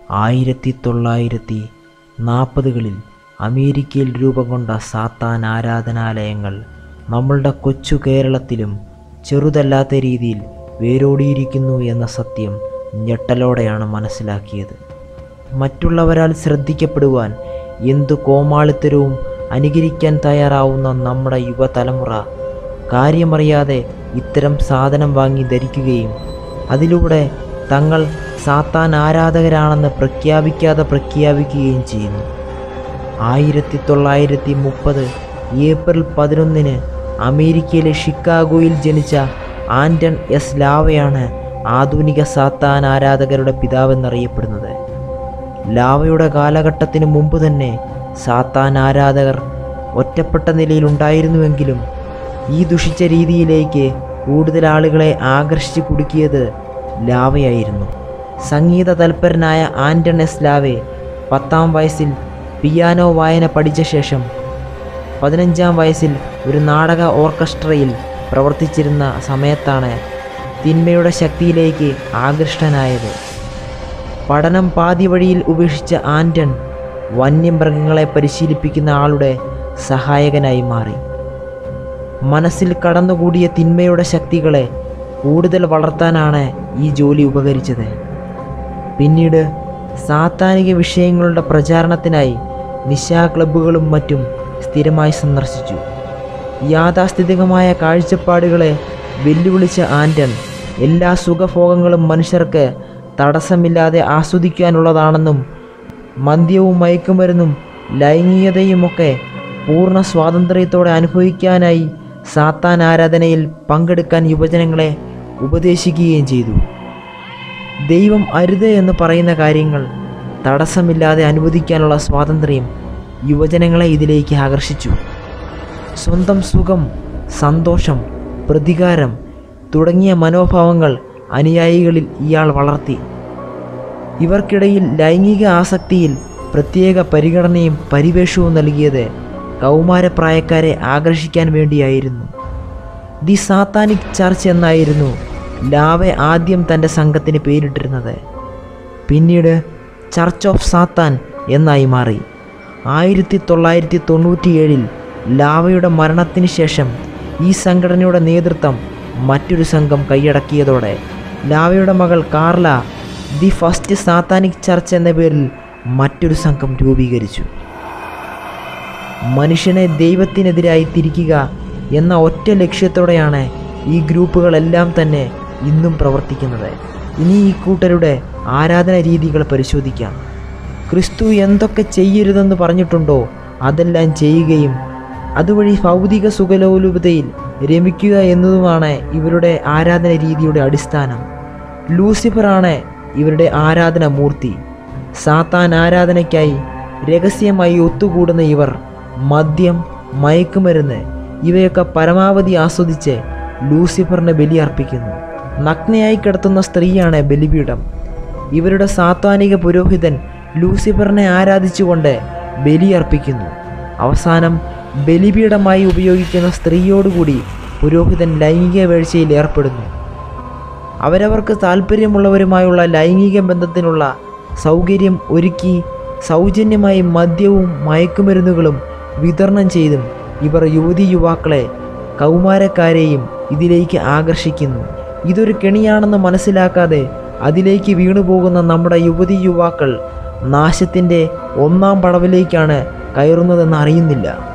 ആയിരത്തി തൊള്ളായിരത്തി നാൽപ്പതുകളിൽ അമേരിക്കയിൽ രൂപം കൊണ്ട സാത്താൻ ആരാധനാലയങ്ങൾ നമ്മളുടെ കൊച്ചു കേരളത്തിലും ചെറുതല്ലാത്ത രീതിയിൽ വേരോടിയിരിക്കുന്നു എന്ന സത്യം ഞെട്ടലോടെയാണ് മനസ്സിലാക്കിയത് മറ്റുള്ളവരാൽ ശ്രദ്ധിക്കപ്പെടുവാൻ എന്തു കോമാളിത്തരവും അനുകരിക്കാൻ തയ്യാറാവുന്ന നമ്മുടെ യുവതലമുറ കാര്യമറിയാതെ ഇത്തരം സാധനം വാങ്ങി ധരിക്കുകയും അതിലൂടെ തങ്ങൾ സാത്താൻ ആരാധകരാണെന്ന് പ്രഖ്യാപിക്കാതെ പ്രഖ്യാപിക്കുകയും ചെയ്യുന്നു ആയിരത്തി തൊള്ളായിരത്തി മുപ്പത് ഏപ്രിൽ പതിനൊന്നിന് അമേരിക്കയിലെ ഷിക്കാഗോയിൽ ജനിച്ച ആൻറ്റൺ എസ് ലാവയാണ് ആധുനിക സാത്താൻ ആരാധകരുടെ പിതാവെന്നറിയപ്പെടുന്നത് ലാവയുടെ കാലഘട്ടത്തിന് മുമ്പ് തന്നെ സാത്താൻ ആരാധകർ ഒറ്റപ്പെട്ട നിലയിലുണ്ടായിരുന്നുവെങ്കിലും ഈ ദുഷിച്ച രീതിയിലേക്ക് കൂടുതൽ ആളുകളെ ആകർഷിച്ചു കുടുക്കിയത് ലാവയായിരുന്നു സംഗീത തൽപരനായ ആൻറ്റൺ എസ് ലാവെ പത്താം വയസ്സിൽ പിയാനോ വായന പഠിച്ച ശേഷം പതിനഞ്ചാം വയസ്സിൽ ഒരു നാടക ഓർക്കസ്ട്രയിൽ പ്രവർത്തിച്ചിരുന്ന സമയത്താണ് തിന്മയുടെ ശക്തിയിലേക്ക് ആകൃഷ്ടനായത് പഠനം പാതി വഴിയിൽ ഉപേക്ഷിച്ച ആൻറ്റൺ വന്യമൃഗങ്ങളെ പരിശീലിപ്പിക്കുന്ന ആളുടെ സഹായകനായി മാറി മനസ്സിൽ കടന്നുകൂടിയ തിന്മയുടെ ശക്തികളെ കൂടുതൽ വളർത്താനാണ് ഈ ജോലി ഉപകരിച്ചത് പിന്നീട് സാത്താനിക വിഷയങ്ങളുടെ പ്രചാരണത്തിനായി നിശാ ക്ലബ്ബുകളും മറ്റും സ്ഥിരമായി സന്ദർശിച്ചു യാഥാസ്ഥിതികമായ കാഴ്ചപ്പാടുകളെ വെല്ലുവിളിച്ച ആൻറ്റൺ എല്ലാ സുഖഭോഗങ്ങളും മനുഷ്യർക്ക് തടസ്സമില്ലാതെ ആസ്വദിക്കാനുള്ളതാണെന്നും മദ്യവും മയക്കുമരുന്നും ലൈംഗികതയുമൊക്കെ പൂർണ്ണ സ്വാതന്ത്ര്യത്തോടെ അനുഭവിക്കാനായി സാത്താൻ ആരാധനയിൽ പങ്കെടുക്കാൻ യുവജനങ്ങളെ ഉപദേശിക്കുകയും ചെയ്തു ദൈവം അരുത് എന്ന് പറയുന്ന കാര്യങ്ങൾ തടസ്സമില്ലാതെ അനുവദിക്കാനുള്ള സ്വാതന്ത്ര്യം യുവജനങ്ങളെ ഇതിലേക്ക് ആകർഷിച്ചു സ്വന്തം സുഖം സന്തോഷം പ്രതികാരം തുടങ്ങിയ മനോഭാവങ്ങൾ അനുയായികളിൽ ഇയാൾ വളർത്തി ഇവർക്കിടയിൽ ലൈംഗിക ആസക്തിയിൽ പ്രത്യേക പരിഗണനയും പരിവേഷവും നൽകിയത് കൗമാരപ്രായക്കാരെ ആകർഷിക്കാൻ വേണ്ടിയായിരുന്നു ദി സാത്താനിക് ചർച്ച് എന്നായിരുന്നു ലാവെ ആദ്യം തൻ്റെ സംഘത്തിന് പേരിട്ടിരുന്നത് പിന്നീട് ചർച്ച് ഓഫ് സാത്താൻ എന്നായി മാറി ആയിരത്തി തൊള്ളായിരത്തി തൊണ്ണൂറ്റിയേഴിൽ ലാവയുടെ മരണത്തിന് ശേഷം ഈ സംഘടനയുടെ നേതൃത്വം മറ്റൊരു സംഘം കൈയടക്കിയതോടെ ലാവയുടെ മകൾ Carla the first Satanic church എന്ന പേരിൽ മറ്റൊരു സംഘം രൂപീകരിച്ചു മനുഷ്യനെ ദൈവത്തിനെതിരായി തിരിക്കുക എന്ന ഒറ്റ ലക്ഷ്യത്തോടെയാണ് ഈ ഗ്രൂപ്പുകളെല്ലാം തന്നെ ഇന്നും പ്രവർത്തിക്കുന്നത് ഇനി ഈ കൂട്ടരുടെ ആരാധന രീതികൾ പരിശോധിക്കാം ക്രിസ്തു എന്തൊക്കെ ചെയ്യരുതെന്ന് പറഞ്ഞിട്ടുണ്ടോ അതെല്ലാം ചെയ്യുകയും അതുവഴി ഭൗതിക സുഖലോലുപതയിൽ രമിക്കുക എന്നതുമാണ് ഇവരുടെ ആരാധന രീതിയുടെ അടിസ്ഥാനം ലൂസിഫറാണ് ഇവരുടെ ആരാധന മൂർത്തി സാത്താൻ ആരാധനയ്ക്കായി രഹസ്യമായി ഒത്തുകൂടുന്ന ഇവർ മദ്യം മയക്കുമരുന്ന് ഇവയൊക്കെ പരമാവധി ആസ്വദിച്ച് ലൂസിഫറിന് ബലിയർപ്പിക്കുന്നു നഗ്നയായി കിടത്തുന്ന സ്ത്രീയാണ് ബലിപീഠം ഇവരുടെ സാത്വാനിക പുരോഹിതൻ ലൂസിഫറിനെ ആരാധിച്ചുകൊണ്ട് ബലിയർപ്പിക്കുന്നു അവസാനം ബലിപീഠമായി ഉപയോഗിക്കുന്ന സ്ത്രീയോടുകൂടി പുരോഹിതൻ ലൈംഗിക വീഴ്ചയിൽ ഏർപ്പെടുന്നു അവരവർക്ക് താല്പര്യമുള്ളവരുമായുള്ള ലൈംഗിക ബന്ധത്തിനുള്ള സൗകര്യം ഒരുക്കി സൗജന്യമായി മദ്യവും മയക്കുമരുന്നുകളും വിതരണം ചെയ്തും ഇവർ യുവതി യുവാക്കളെ കൗമാരക്കാരെയും ഇതിലേക്ക് ആകർഷിക്കുന്നു ഇതൊരു കെണിയാണെന്ന് മനസ്സിലാക്കാതെ അതിലേക്ക് വീണുപോകുന്ന നമ്മുടെ യുവതി യുവാക്കൾ നാശത്തിൻ്റെ ഒന്നാം പടവിലേക്കാണ് കയറുന്നതെന്ന് അറിയുന്നില്ല